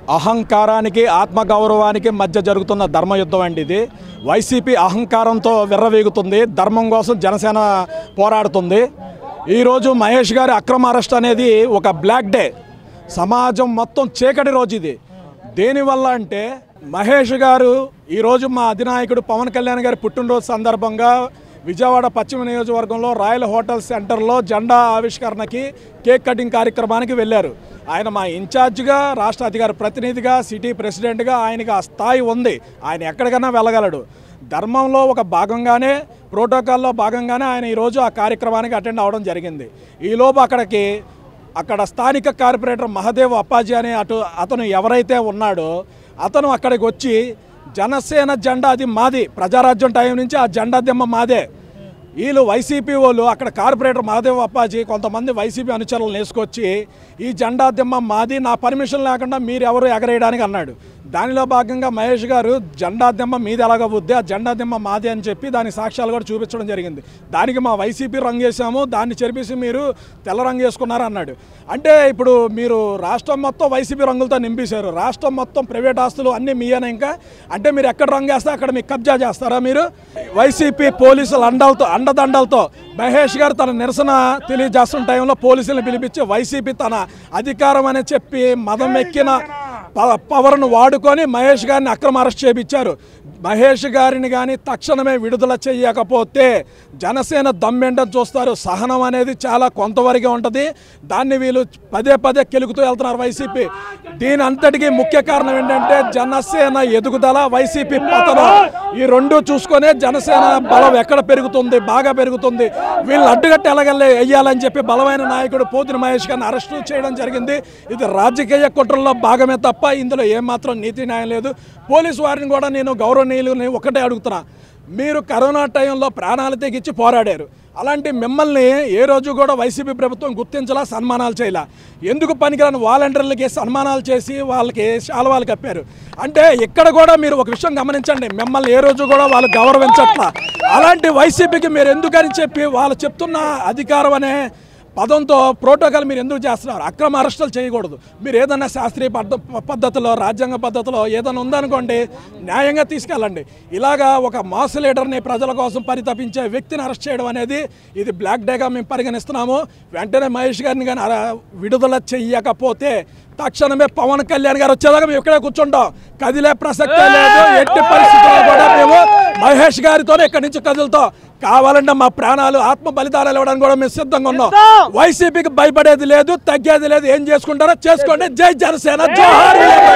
అహంకారానికి ఆత్మగౌరవానికి మధ్య జరుగుతున్న ధర్మయుద్ధం అండి ఇది వైసీపీ అహంకారంతో విర్రవీగుతుంది ధర్మం కోసం జనసేన పోరాడుతుంది ఈరోజు మహేష్ గారి అక్రమ అరెస్ట్ అనేది ఒక బ్లాక్ డే సమాజం మొత్తం చీకటి రోజు ఇది దేనివల్ల అంటే మహేష్ గారు ఈరోజు మా అధినాయకుడు పవన్ కళ్యాణ్ గారి పుట్టినరోజు సందర్భంగా విజయవాడ పశ్చిమ నియోజకవర్గంలో రాయల్ హోటల్ సెంటర్లో జెండా ఆవిష్కరణకి కేక్ కటింగ్ కార్యక్రమానికి వెళ్ళారు ఆయన మా ఇన్ఛార్జిగా రాష్ట్ర అధికార ప్రతినిధిగా సిటీ ప్రెసిడెంట్గా ఆయనకి ఆ స్థాయి ఉంది ఆయన ఎక్కడికైనా వెళ్ళగలడు ధర్మంలో ఒక భాగంగానే ప్రోటోకాల్లో భాగంగానే ఆయన ఈరోజు ఆ కార్యక్రమానికి అటెండ్ అవ్వడం జరిగింది ఈలోపు అక్కడికి అక్కడ స్థానిక కార్పొరేటర్ మహదేవ్ అప్పాజీ అనే అటు అతను ఎవరైతే ఉన్నాడో అతను అక్కడికి వచ్చి జనసేన జెండా అది మాది ప్రజారాజ్యం టైం నుంచి ఆ జెండా దిమ్మ మాదే వీళ్ళు వైసీపీ వాళ్ళు అక్కడ కార్పొరేటర్ మహదేవ్ అప్పాజీ కొంతమంది వైసీపీ అనుచరులను వేసుకొచ్చి ఈ జెండా దిమ్మ మాది నా పర్మిషన్ లేకుండా మీరు ఎవరు ఎగరేయడానికి అన్నాడు దానిలో భాగంగా మహేష్ గారు జెండా దిమ్మ మీది ఎలాగబుద్ది ఆ జెండా దిమ్మ మాది అని చెప్పి దాని సాక్ష్యాలు కూడా చూపించడం జరిగింది దానికి మా వైసీపీ రంగు వేసాము దాన్ని చెరిపేసి మీరు తెల్ల రంగు వేసుకున్నారు అన్నాడు అంటే ఇప్పుడు మీరు రాష్ట్రం మొత్తం వైసీపీ రంగులతో నింపేశారు రాష్ట్రం మొత్తం ప్రైవేట్ ఆస్తులు అన్నీ మీయేనా ఇంకా అంటే మీరు ఎక్కడ రంగు వేస్తే అక్కడ మీకు కబ్జా చేస్తారా మీరు వైసీపీ పోలీసుల అండలతో అండదండలతో మహేష్ గారు తన నిరసన తెలియజేస్తున్న టైంలో పోలీసులను పిలిపించి వైసీపీ తన అధికారం అని చెప్పి మదం ఎక్కిన ప- పవర్ను వాడుకొని మహేష్ గారిని అక్రమ అరెస్ట్ చేపించారు మహేష్ గారిని కానీ తక్షణమే విడుదల చేయకపోతే జనసేన దమ్మెండం చూస్తారు సహనం అనేది చాలా కొంతవరకే ఉంటుంది దాన్ని వీళ్ళు పదే పదే కెలుగుతూ వెళ్తున్నారు వైసీపీ దీని అంతటికీ ముఖ్య కారణం ఏంటంటే జనసేన ఎదుగుదల వైసీపీ పతనం ఈ రెండు చూసుకొనే జనసేన బలం ఎక్కడ పెరుగుతుంది బాగా పెరుగుతుంది వీళ్ళు అడ్డుగట్టి ఎలాగల్లే వెయ్యాలని చెప్పి బలమైన నాయకుడు పోతిన మహేష్ గారిని అరెస్ట్ చేయడం జరిగింది ఇది రాజకీయ కుట్రల్లో భాగమే తప్ప ఇందులో ఏమాత్రం నీతి న్యాయం లేదు పోలీసు వారిని కూడా నేను గౌరవనీయులని ఒకటే అడుగుతున్నా మీరు కరోనా టైంలో ప్రాణాలు తెగించి పోరాడారు అలాంటి మిమ్మల్ని ఏ రోజు కూడా వైసీపీ ప్రభుత్వం గుర్తించలా సన్మానాలు చేయలా ఎందుకు పనికిరాని వాలంటీర్లకి సన్మానాలు చేసి వాళ్ళకి శాలవాలు కప్పారు అంటే ఇక్కడ కూడా మీరు ఒక విషయం గమనించండి మిమ్మల్ని ఏ రోజు కూడా వాళ్ళు గౌరవించట్లా అలాంటి వైసీపీకి మీరు ఎందుకని చెప్పి వాళ్ళు చెప్తున్న అధికారం అనే పదంతో ప్రోటోకాల్ మీరు ఎందుకు చేస్తున్నారు అక్రమ అరెస్టులు చేయకూడదు మీరు ఏదైనా శాస్త్రీయ పద్ధ పద్ధతిలో రాజ్యాంగ పద్ధతిలో ఏదైనా ఉందనుకోండి న్యాయంగా తీసుకెళ్ళండి ఇలాగా ఒక మాస్ లీడర్ని ప్రజల కోసం పరితపించే వ్యక్తిని అరెస్ట్ చేయడం అనేది ఇది బ్లాక్ డేగా మేము పరిగణిస్తున్నాము వెంటనే మహేష్ గారిని కానీ అర- విడుదల చెయ్యకపోతే తక్షణమే పవన్ కళ్యాణ్ గారు వచ్చేదాకా మేము ఇక్కడే కూర్చుంటాం కదిలే ప్రసక్తే లేదు ఎట్టి పరిస్థితుల్లో కూడా మేము మహేష్ గారితోనే ఇక్కడి నుంచి కదులుతాం కావాలంటే మా ప్రాణాలు ఆత్మ బలిదానాలు ఇవ్వడానికి కూడా మేము సిద్ధంగా ఉన్నాం వైసీపీకి భయపడేది లేదు తగ్గేది లేదు ఏం చేసుకుంటారో చేసుకోండి జై జనసేన జోహార్